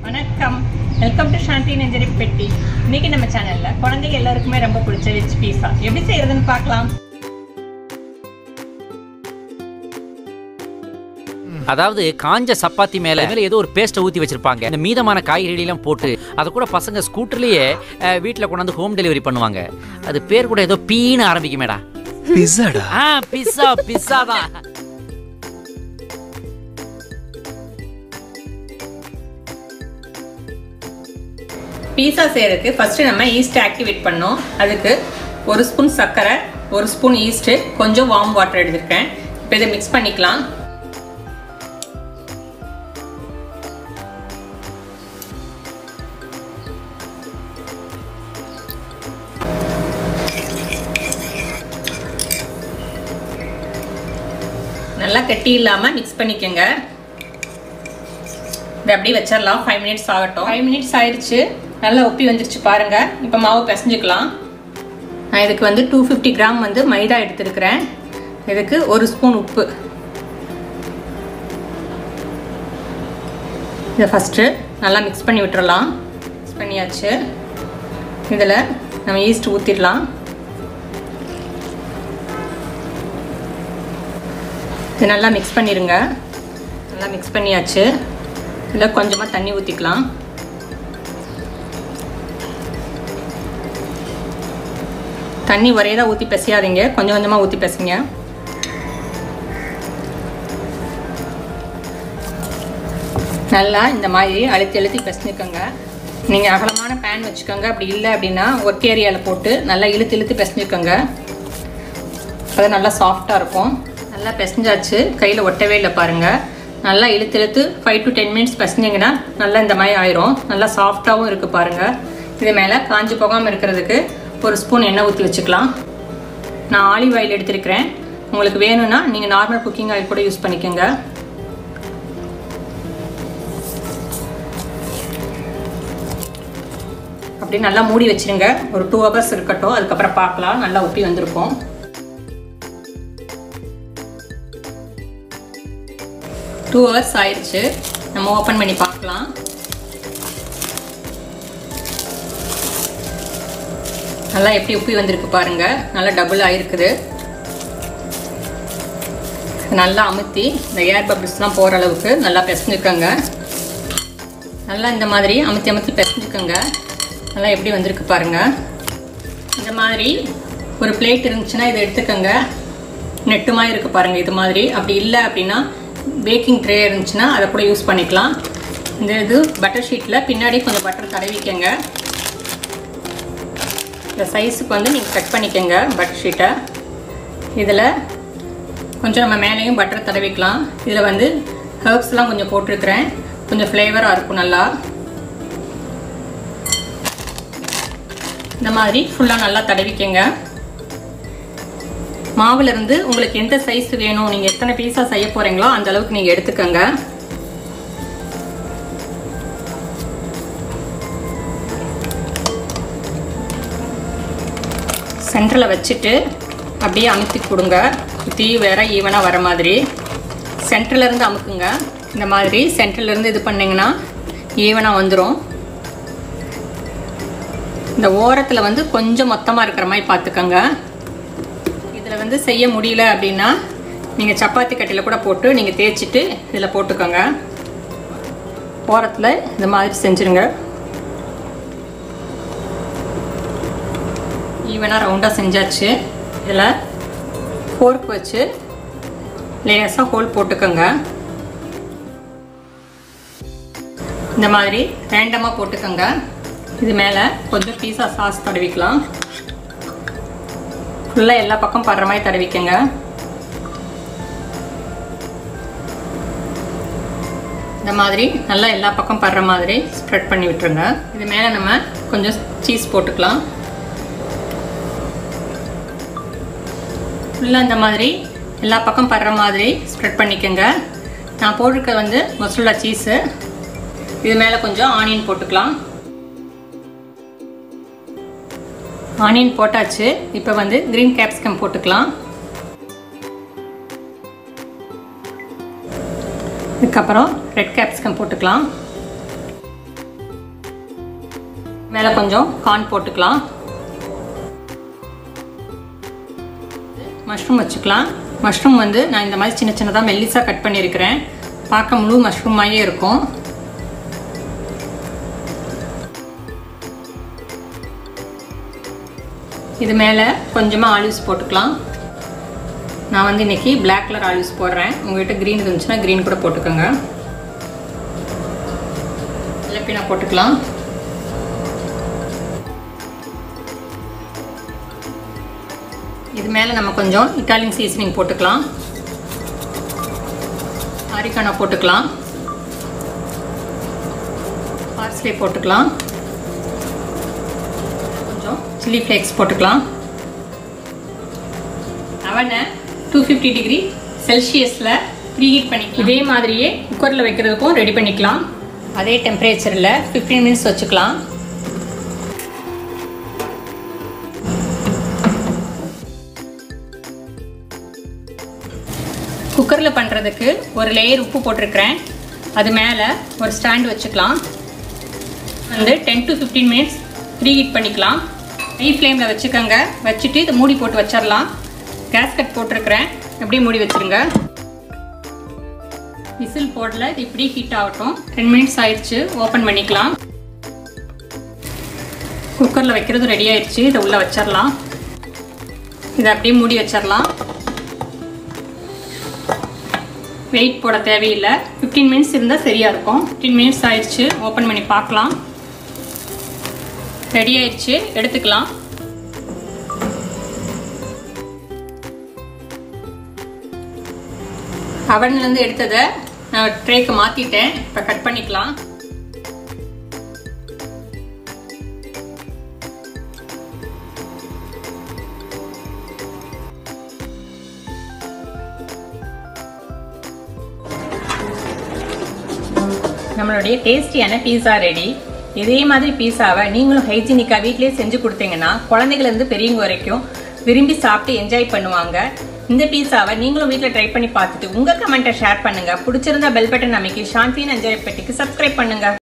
வணக்கம் welcome to சாந்தி நெஞ்சரி பெட்டி இன்னைக்கு நம்ம சேனல்ல குழந்தைங்க எல்லாருக்குமே ரொம்ப பிடிச்ச வெஜ் பீஸா எப்படி செய்யறதுன்னு பார்க்கலாம் அதாவது காஞ்ச சப்பாத்தி மேல மேல ஏதோ ஒரு பேஸ்ட்டை ஊத்தி வச்சிருப்பாங்க இந்த மீதமான காய்கறி எல்லாம் போட்டு அதை கூட பசங்க ஸ்கூட்டர்லயே அஹ், வீட்ல கொண்டாந்து ஹோம் டெலிவரி பண்ணுவாங்க அது பேர் கூட ஏதோ பீன்னு ஆரம்பிக்குமேடா பிஸாடா ஆ பிஸ்ஸா பிஸ்ஸா தான் பீஸா செய்யறதுக்கு ஃபர்ஸ்ட் நம்ம ஈஸ்ட் ஆக்டிவேட் பண்ணோம் அதுக்கு ஒரு ஸ்பூன் சர்க்கரை ஒரு ஸ்பூன் ஈஸ்ட் கொஞ்சம் வார்ம் வாட்டர் எடுத்திருக்கேன் இப்போ இதை மிக்ஸ் பண்ணிக்கலாம் நல்லா கட்டி இல்லாமல் மிக்ஸ் பண்ணிக்கோங்க இதை அப்படியே வச்சிடலாம் ஃபைவ் மினிட்ஸ் ஆகட்டும் ஃபைவ் மினிட்ஸ் ஆயிடுச்சு நல்லா ஒப்பி வந்துருச்சு பாருங்க இப்போ மாவு பிசைஞ்சுக்கலாம் நான் இதுக்கு வந்து டூ ஃபிஃப்டி கிராம் வந்து மைதா எடுத்துருக்கிறேன் இதுக்கு ஒரு ஸ்பூன் உப்பு இதை ஃபஸ்ட்டு நல்லா மிக்ஸ் பண்ணி விட்டுறலாம் மிக்ஸ் பண்ணியாச்சு இதில் நம்ம ஈஸ்ட் ஊற்றிடலாம் இது நல்லா மிக்ஸ் பண்ணிடுங்க நல்லா மிக்ஸ் பண்ணியாச்சு இதில் கொஞ்சமாக தண்ணி ஊற்றிக்கலாம் தண்ணி ஒரே தான் ஊற்றி பிசையாதீங்க கொஞ்சம் கொஞ்சமாக ஊற்றி பிசைங்க நல்லா இந்த மாதிரி அழுத்தி அழுத்தி பிசைஞ்சுக்கோங்க நீங்கள் அகலமான பேன் வச்சுக்கோங்க அப்படி இல்லை அப்படின்னா ஒர்க் ஏரியாவில் போட்டு நல்லா இழுத்து இழுத்து பிசைஞ்சுக்கோங்க அது நல்லா சாஃப்டாக இருக்கும் நல்லா பிசைஞ்சாச்சு கையில் ஒட்டவே இல்லை பாருங்கள் நல்லா இழுத்து இழுத்து ஃபைவ் டு டென் மினிட்ஸ் பிசைஞ்சிங்கன்னா நல்லா இந்த மாதிரி ஆயிரும் நல்லா சாஃப்டாகவும் இருக்குது பாருங்கள் இது மேலே காஞ்சி போகாமல் இருக்கிறதுக்கு ஒரு ஸ்பூன் எண்ணெய் ஊற்றி வச்சுக்கலாம் நான் ஆலிவ் ஆயில் எடுத்திருக்கிறேன் உங்களுக்கு வேணும்னா நீங்கள் நார்மல் குக்கிங் ஆயில் கூட யூஸ் பண்ணிக்கோங்க அப்படி நல்லா மூடி வச்சிருங்க ஒரு டூ ஹவர்ஸ் இருக்கட்டும் அதுக்கப்புறம் பார்க்கலாம் நல்லா உப்பி வந்திருக்கும் டூ ஹவர்ஸ் ஆயிடுச்சு நம்ம ஓப்பன் பண்ணி பார்க்கலாம் நல்லா எப்படி உப்பி வந்திருக்கு பாருங்க நல்லா டபுள் ஆயிருக்குது நல்லா அமுத்தி இந்த ஏர் பபிள்ஸ்லாம் போகிற அளவுக்கு நல்லா பிசைஞ்சுக்கோங்க நல்லா இந்த மாதிரி அமுத்தி அமுத்தி பிசைஞ்சுக்கோங்க நல்லா எப்படி வந்திருக்கு பாருங்க இந்த மாதிரி ஒரு பிளேட் இருந்துச்சுன்னா இதை எடுத்துக்கோங்க நெட்டுமாக இருக்குது பாருங்கள் இது மாதிரி அப்படி இல்லை அப்படின்னா பேக்கிங் ட்ரே இருந்துச்சுன்னா அதை கூட யூஸ் பண்ணிக்கலாம் இந்த இது பட்டர் ஷீட்டில் பின்னாடி கொஞ்சம் பட்டர் தடவிக்கங்க இந்த சைஸுக்கு வந்து நீங்கள் கட் பண்ணிக்கோங்க பட்டர் ஷீட்டை இதில் கொஞ்சம் நம்ம மேலேயும் பட்டர் தடவிக்கலாம் இதில் வந்து ஹர்ப்ஸ்லாம் கொஞ்சம் போட்டிருக்கிறேன் கொஞ்சம் ஃப்ளேவராக இருக்கும் நல்லா இந்த மாதிரி ஃபுல்லாக நல்லா தடவிக்கங்க மாவுல இருந்து உங்களுக்கு எந்த சைஸ் வேணும் நீங்கள் எத்தனை பீஸா செய்ய போறீங்களோ அந்த அளவுக்கு நீங்கள் எடுத்துக்கோங்க சென்டரில் வச்சுட்டு அப்படியே அமுத்தி கொடுங்க சுற்றி வேற ஈவனாக வர மாதிரி சென்டர்ல இருந்து அமுக்குங்க இந்த மாதிரி சென்டர்ல இருந்து இது பண்ணீங்கன்னா ஈவனாக வந்துடும் இந்த ஓரத்தில் வந்து கொஞ்சம் மொத்தமாக இருக்கிற மாதிரி பார்த்துக்கோங்க இதில் வந்து செய்ய முடியல அப்படின்னா நீங்கள் சப்பாத்தி கட்டையில் கூட போட்டு நீங்கள் தேய்ச்சிட்டு இதில் போட்டுக்கோங்க ஓரத்தில் இந்த மாதிரி செஞ்சுருங்க ஈவனாக ரவுண்டாக செஞ்சாச்சு இதில் ஃபோர்க் வச்சு லேசாக ஹோல் போட்டுக்கோங்க இந்த மாதிரி ரேண்டமாக போட்டுக்கோங்க இது மேலே கொஞ்சம் பீஸா சாஸ் தடவிக்கலாம் ஃபுல்லாக எல்லா பக்கம் படுற மாதிரி தடவிக்கங்க இந்த மாதிரி நல்லா எல்லா பக்கம் படுற மாதிரி ஸ்ப்ரெட் பண்ணி விட்டுருங்க இது மேலே நம்ம கொஞ்சம் சீஸ் போட்டுக்கலாம் ஃபுல்லாக இந்த மாதிரி எல்லா பக்கம் படுற மாதிரி ஸ்ப்ரெட் பண்ணிக்கோங்க நான் போட்டிருக்க வந்து மொசரல்லா சீஸு இது மேலே கொஞ்சம் ஆனியன் போட்டுக்கலாம் ஆனியன் போட்டாச்சு இப்போ வந்து க்ரீன் கேப்சிகம் போட்டுக்கலாம் இதுக்கப்புறம் ரெட் கேப்சிகம் போட்டுக்கலாம் மேலே கொஞ்சம் கார்ன் போட்டுக்கலாம் மஷ்ரூம் வச்சுக்கலாம் மஷ்ரூம் வந்து நான் இந்த மாதிரி சின்ன சின்னதாக மெல்லிஸாக கட் பண்ணியிருக்கிறேன் பார்க்க முழு மஷ்ரூமாயே இருக்கும் இது மேலே கொஞ்சமாக ஆலிவ்ஸ் போட்டுக்கலாம் நான் வந்து இன்னைக்கு பிளாக் கலர் ஆலிவ்ஸ் போடுறேன் உங்கள்கிட்ட க்ரீன் இருந்துச்சுன்னா க்ரீன் கூட போட்டுக்கோங்க லெப்பினா போட்டுக்கலாம் இது மேலே நம்ம கொஞ்சம் இட்டாலியன் சீசனிங் போட்டுக்கலாம் ஆரிக்கானா போட்டுக்கலாம் பார்ஸ்லே போட்டுக்கலாம் கொஞ்சம் சில்லி ஃப்ளேக்ஸ் போட்டுக்கலாம் அவனை டூ ஃபிஃப்டி டிகிரி செல்சியஸில் ப்ரீஹீட் பண்ணிக்கலாம் இதே மாதிரியே குக்கரில் வைக்கிறதுக்கும் ரெடி பண்ணிக்கலாம் அதே டெம்பரேச்சரில் ஃபிஃப்டீன் மினிட்ஸ் வச்சுக்கலாம் குக்கரில் பண்ணுறதுக்கு ஒரு லேயர் உப்பு போட்டிருக்கிறேன் அது மேலே ஒரு ஸ்டாண்ட் வச்சுக்கலாம் வந்து ten to fifteen minutes preheat பண்ணிக்கலாம் ஹை ஃப்ளேமில் வச்சுக்கோங்க வச்சுட்டு இதை மூடி போட்டு வச்சிடலாம் கேஸ் கட் போட்டிருக்கிறேன் அப்படியே மூடி வச்சுருங்க விசில் போடல இது இப்படி ஹீட் ஆகட்டும் டென் மினிட்ஸ் ஆயிடுச்சு ஓப்பன் பண்ணிக்கலாம் குக்கரில் வைக்கிறது ரெடி ஆயிடுச்சு இதை உள்ளே வச்சிடலாம் இதை அப்படியே மூடி வச்சிடலாம் வெயிட் போட தேவையில்லை ஃபிஃப்டீன் மினிட்ஸ் இருந்தால் சரியாக இருக்கும் ஃபிஃப்டீன் மினிட்ஸ் ஆயிடுச்சு ஓப்பன் பண்ணி பார்க்கலாம் ரெடி ஆயிடுச்சு எடுத்துக்கலாம் அவன்லேருந்து எடுத்ததை நான் ட்ரேக்கு மாற்றிட்டேன் இப்போ கட் பண்ணிக்கலாம் நம்மளுடைய டேஸ்டியான பீஸா ரெடி இதே மாதிரி பீஸாவை நீங்களும் ஹைஜீனிக்காக வீட்லேயே செஞ்சு கொடுத்தீங்கன்னா குழந்தைகள்லேருந்து பெரியவங்க வரைக்கும் விரும்பி சாப்பிட்டு என்ஜாய் பண்ணுவாங்க இந்த பீஸாவை நீங்களும் வீட்டில் ட்ரை பண்ணி பார்த்துட்டு உங்கள் கமெண்ட்டை ஷேர் பண்ணுங்கள் பிடிச்சிருந்தா பெல் பட்டன் அமைக்கி சாந்தியின் என்ஜாய் பெட்டிக்கு சப்ஸ்கிரைப் பண்ணுங்கள்